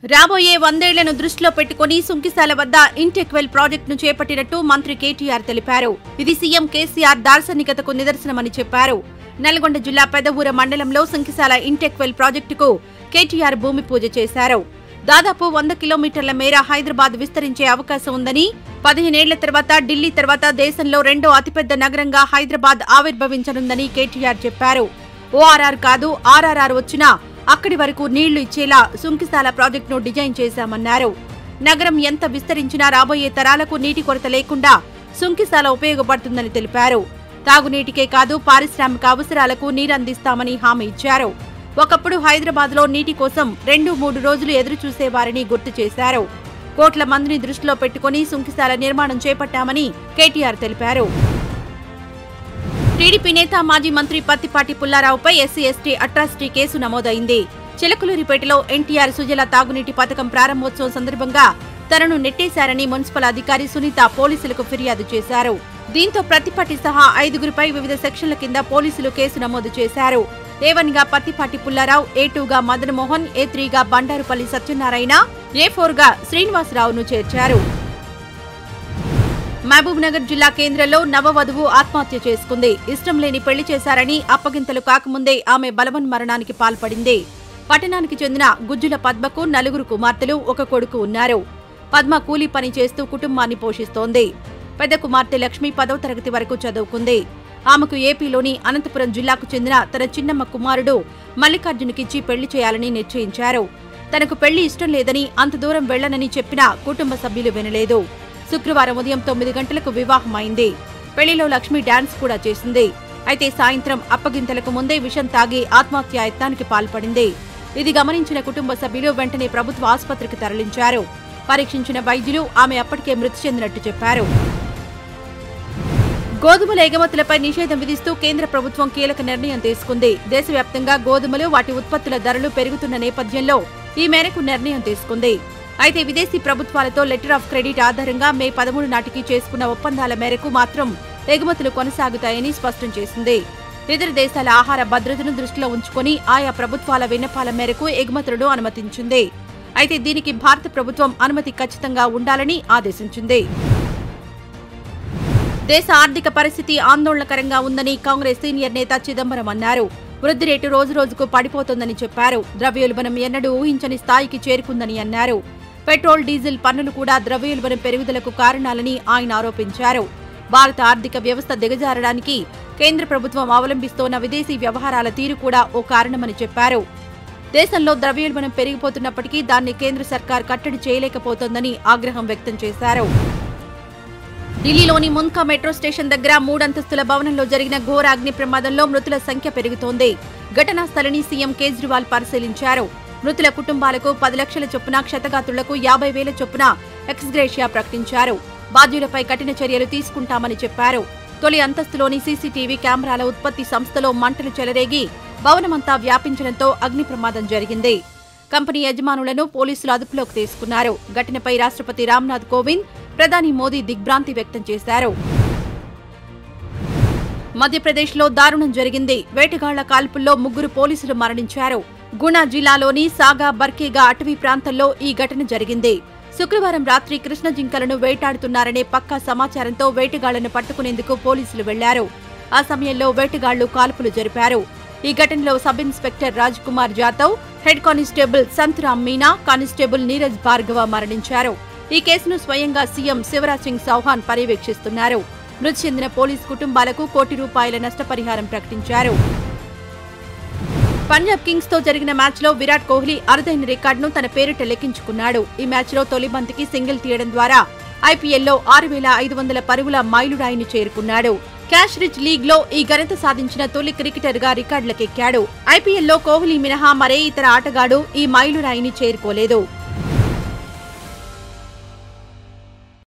రాబోయే వందేళ్లను దృష్టిలో పెట్టుకుని సుంకిశాల వద్ద ఇంటెక్వెల్ ప్రాజెక్టును చేపట్టినట్టు మంత్రి కేటీఆర్ తెలిపారు ఇది సీఎం కేసీఆర్ దార్శనికతకు నిదర్శనమని చెప్పారు నల్గొండ జిల్లా పెదవూర మండలంలో సుంకిశాల ఇంటెక్వెల్ ప్రాజెక్టుకు కేటీఆర్ భూమి పూజ చేశారు దాదాపు వంద కిలోమీటర్ల మేర హైదరాబాద్ విస్తరించే అవకాశం ఉందని పదిహేనేళ్ల తర్వాత ఢిల్లీ తర్వాత దేశంలో రెండో అతిపెద్ద నగరంగా హైదరాబాద్ ఆవిర్భవించనుందని కేటీఆర్ చెప్పారు ఓఆర్ఆర్ కాదు ఆర్ఆర్ఆర్ వచ్చినా అక్కడి వరకు నీళ్లు ఇచ్చేలా సుంకిశాల ప్రాజెక్టును డిజైన్ చేశామన్నారు నగరం ఎంత విస్తరించినా రాబోయే తరాలకు నీటి కొరత లేకుండా సుంకిశాల ఉపయోగపడుతుందని తెలిపారు తాగునీటికే కాదు పారిశ్రామిక అవసరాలకు నీరందిస్తామని హామీ ఇచ్చారు ఒకప్పుడు హైదరాబాద్ లో నీటి కోసం రెండు మూడు రోజులు ఎదురు చూసేవారని గుర్తు చేశారు కోట్ల మందిని దృష్టిలో పెట్టుకుని సుంకిశాల నిర్మాణం చేపట్టామని కేటీఆర్ తెలిపారు టీడీపీ నేత మాజీ మంత్రి పత్తిపాటి పుల్లారావుపై ఎస్సీ ఎస్టీ అట్రాసిటీ కేసు నమోదైంది చిలకలూరిపేటలో ఎన్టీఆర్ సుజల తాగునీటి పథకం ప్రారంభోత్సవం సందర్భంగా తనను నెట్టేశారని మున్సిపల్ అధికారి సునీత పోలీసులకు ఫిర్యాదు చేశారు దీంతో ప్రతిపాటి సహా ఐదుగురిపై వివిధ సెక్షన్ల కింద పోలీసులు కేసు నమోదు చేశారు ఏ వన్ గా పత్తిపాటి పుల్లారావు ఏ టూ గా మదన్ మోహన్ ఏ త్రీ గా బండారుపల్లి సత్యనారాయణ ఏ ఫోర్ గా శ్రీనివాసరావును చేర్చారు మహబూబ్ నగర్ జిల్లా కేంద్రంలో నవవధువు ఆత్మహత్య చేసుకుంది ఇష్టం లేని పెళ్లి చేశారని అప్పగింతలు కాకముందే ఆమె బలవన్ మరణానికి పాల్పడింది పట్టణానికి చెందిన గుజ్జుల పద్మకు నలుగురు కుమార్తెలు ఒక కొడుకు ఉన్నారు పద్మ కూలీ పని చేస్తూ కుటుంబాన్ని పోషిస్తోంది పెద్ద కుమార్తె లక్ష్మి పదవ తరగతి వరకు చదువుకుంది ఆమెకు ఏపీలోని అనంతపురం జిల్లాకు చెందిన తన చిన్నమ్మ కుమారుడు మల్లికార్జునకిచ్చి పెళ్లి చేయాలని నిశ్చయించారు తనకు పెళ్లి ఇష్టం లేదని అంత దూరం వెళ్లనని చెప్పినా కుటుంబ సభ్యులు వినలేదు శుక్రవారం ఉదయం తొమ్మిది గంటలకు వివాహమైంది పెళ్లిలో లక్ష్మి డాన్స్ కూడా చేసింది అయితే సాయంత్రం అప్పగింతలకు ముందే విషం తాగి ఆత్మహత్యాయత్నానికి పాల్పడింది ఇది గమనించిన కుటుంబ సభ్యులు వెంటనే ప్రభుత్వ ఆసుపత్రికి తరలించారు పరీక్షించిన వైద్యులు ఆమె అప్పటికే మృతి చెందినట్టు చెప్పారు గోధుమల ఎగుమతులపై నిషేధం విధిస్తూ కేంద్ర ప్రభుత్వం కీలక నిర్ణయం తీసుకుంది దేశవ్యాప్తంగా గోధుమలు వాటి ఉత్పత్తుల ధరలు పెరుగుతున్న నేపథ్యంలో ఈ మేరకు నిర్ణయం తీసుకుంది అయితే విదేశీ ప్రభుత్వాలతో లెటర్ ఆఫ్ క్రెడిట్ ఆధారంగా మే పదమూడు నాటికి చేసుకున్న ఒప్పందాల మేరకు మాత్రం ఎగుమతులు కొనసాగుతాయని స్పష్టం చేసింది ఇతర దేశాల ఆహార భద్రతను దృష్టిలో ఉంచుకొని ఆయా ప్రభుత్వాల విన్నపాల మేరకు ఎగుమతులను అనుమతించింది అయితే దీనికి భారత ప్రభుత్వం అనుమతి ఖచ్చితంగా ఉండాలని ఆదేశించింది దేశ ఆర్థిక పరిస్థితి ఆందోళనకరంగా ఉందని కాంగ్రెస్ సీనియర్ నేత చిదంబరం అన్నారు వృద్ధి రేటు రోజు రోజుకు పడిపోతోందని చెప్పారు ద్రవ్యోల్బణం ఎన్నడూ ఊహించని స్థాయికి చేరుకుందని అన్నారు పెట్రోల్ డీజిల్ పన్నులు కూడా ద్రవ్యోల్బణం పెరుగుదలకు కారణాలని ఆయన ఆరోపించారు భారత ఆర్థిక వ్యవస్థ దిగజారడానికి కేంద్ర ప్రభుత్వం అవలంబిస్తోన్న విదేశీ వ్యవహారాల తీరు కూడా ఓ కారణమని చెప్పారు దేశంలో ద్రవ్యోల్బణం పెరిగిపోతున్నప్పటికీ దాన్ని కేంద్ర సర్కార్ కట్టడి చేయలేకపోతోందని ఆగ్రహం వ్యక్తం చేశారు ఢిల్లీలోని మున్కా మెట్రో స్టేషన్ దగ్గర మూడంతస్తుల భవనంలో జరిగిన ఘోర అగ్ని ప్రమాదంలో మృతుల సంఖ్య పెరుగుతోంది ఘటనా స్థలిని సీఎం కేజ్రీవాల్ పరిశీలించారు మృతుల కుటుంబాలకు పది లక్షల చొప్పున క్షతగాతులకు యాభై వేల చొప్పున ఎక్స్గ్రేషియా ప్రకటించారు బాధ్యులపై కఠిన చర్యలు తీసుకుంటామని చెప్పారు తొలి అంతస్తులోని సీసీటీవీ కెమెరాల ఉత్పత్తి సంస్థలో మంటలు చెలరేగి భవనమంతా వ్యాపించడంతో అగ్ని ప్రమాదం జరిగింది కంపెనీ యజమానులను పోలీసులు అదుపులోకి తీసుకున్నారు ఘటనపై రాష్ట్రపతి రామ్నాథ్ కోవింద్ ప్రధాని మోదీ దిగ్భ్రాంతి వ్యక్తం చేశారు మధ్యప్రదేశ్లో దారుణం జరిగింది వేటగాళ్ల కాల్పుల్లో ముగ్గురు పోలీసులు మరణించారు గుణ జిల్లాలోని సాగా బర్కేగా అటవీ ప్రాంతంలో ఈ ఘటన జరిగింది శుక్రవారం రాత్రి కృష్ణ జింకలను వేటాడుతున్నారనే పక్కా సమాచారంతో వేటగాళ్లను పట్టుకునేందుకు పోలీసులు వెళ్లారు ఆ సమయంలో వేటగాళ్లు కాల్పులు జరిపారు ఈ ఘటనలో sub inspector Raj Kumar Jadhav head constable Santaram Meena constable Neeraj Bhargava మరణించారు ఈ కేసును స్వయంగా సీఎం శివరాజ్ సింగ్ చౌహాన్ పర్యవేక్షిస్తున్నారు మృతి చెందిన పోలీస్ కుటుంబాలకు కోటి రూపాయల నష్టపరిహారం ప్రకటించారు పంజాబ్ కింగ్స్ తో జరిగిన మ్యాచ్ లో విరాట్ కోహ్లీ అరుదైన రికార్డును తన పేరిట లెక్కించుకున్నాడు ఈ మ్యాచ్ లో తొలి బంతికి సింగిల్ తీయడం ద్వారా ఐపీఎల్లో ఆరు వేల ఐదు వందల పరుగుల మైలురాయిని చేరుకున్నాడు క్యాష్ రిచ్ లీగ్ లో ఈ ఘనత సాధించిన తొలి క్రికెటర్ గా రికార్డులకెక్కాడు ఐపీఎల్లో కోహ్లీ మినహా మరే ఇతర ఆటగాడు ఈ మైలురాయిని చేరుకోలేదు